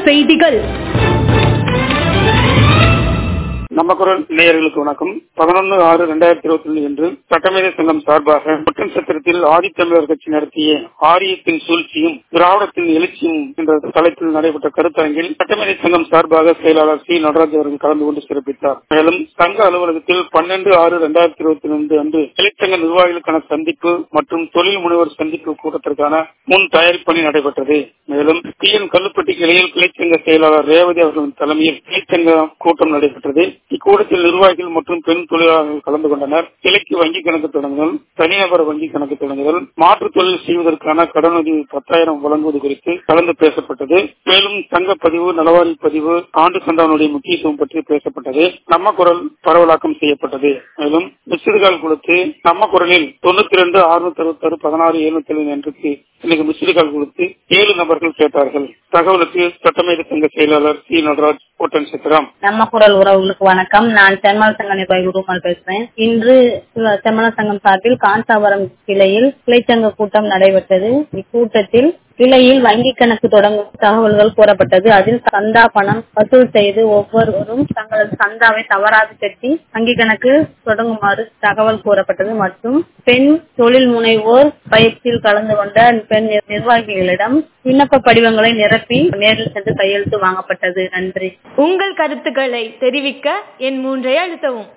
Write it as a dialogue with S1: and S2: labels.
S1: செய்திகள்
S2: நம்ம குரல் நேயர்களுக்கு வணக்கம் பதினொன்று ஆறு ரெண்டாயிரத்தி இருபத்தி ரெண்டு என்று சட்டமேதை சங்கம் சார்பாக குற்றம் சத்திரத்தில் ஆதித்தமிழர் கட்சி நடத்திய ஆரியத்தின் சூழ்ச்சியும் திராவிடத்தின் எழுச்சியும் என்ற தலைப்பில் நடைபெற்ற கருத்தரங்கில் சட்டமேதை சங்கம் சார்பாக செயலாளர் சி நடராஜ் அவர்கள் கலந்து கொண்டு சிறப்பித்தார் மேலும் சங்க அலுவலகத்தில் பன்னெண்டு ஆறு ரெண்டாயிரத்தி இருபத்தி ரெண்டு அன்று தொழிற்சங்க நிர்வாகிகளுக்கான சந்திப்பு மற்றும் தொழில் முனைவர் சந்திப்பு கூட்டத்திற்கான முன் தயாரிப்பு பணி நடைபெற்றது மேலும் டி என் கல்லுப்பட்டி கிளையில் கிளைச்சங்க செயலாளர் ரேவதி அவர்களின் தலைமையில் கிளைச்சங்க கூட்டம் நடைபெற்றது இக்கூட்டத்தில் நிர்வாகிகள் மற்றும் பெண் தொழிலாளர்கள் கலந்து கொண்டனர் கிளைக்கு வங்கி கணக்கு தொடங்குதல் தனிநபர் வங்கி கணக்கு தொடங்குதல் மாற்றுத் தொழில் செய்வதற்கான கடனுதவி பத்தாயிரம் வழங்குவது குறித்து கலந்து பேசப்பட்டது மேலும் சங்க பதிவு நலவாரி பதிவு ஆண்டு சந்தானுடைய முக்கியத்துவம் பற்றி பேசப்பட்டது நம்ம குரல் பரவலாக்கம் செய்யப்பட்டது மேலும் மிஸ்டுகால் கொடுத்து நம்ம குரலில் தொண்ணூத்தி ரெண்டு அறுநூத்தி அறுபத்தாறு பதினாறு எழுநூத்தி ஏழு என்றுக்கு இன்னைக்கு மிஸ்டுகால் கொடுத்து ஏழு நபர்கள் கேட்டார்கள் தகவலுக்கு சட்டமேத சங்க செயலாளர் சி நடராஜ் ஓட்டன் சித்திரம்
S3: நம்ம குரல் உறவுகளுக்கு வணக்கம் நான் செம்மல் சங்க நிர்வாகி உருமல் பேசுறேன் இன்று செம்மல சங்கம் சார்பில் காஞ்சாபுரம் கிளையில் கிளைச்சங்க கூட்டம் நடைபெற்றது இக்கூட்டத்தில் கிளையில் வங்கி கணக்கு தொடங்கும் தகவல்கள் கூறப்பட்டது அதில் சந்தா பணம் வசூல் செய்து ஒவ்வொருவரும் தங்களது சந்தாவை தவறாது கட்டி வங்கி கணக்கு தொடங்குமாறு தகவல் கூறப்பட்டது மற்றும் பெண் தொழில் முனைவோர் பயிற்சியில் கலந்து கொண்ட பெண் நிர்வாகிகளிடம் விண்ணப்ப படிவங்களை நிரப்பி நேரில் சென்று கையெழுத்து வாங்கப்பட்டது நன்றி
S1: உங்கள் கருத்துக்களை தெரிவிக்க என் மூன்றை அழுத்தவும்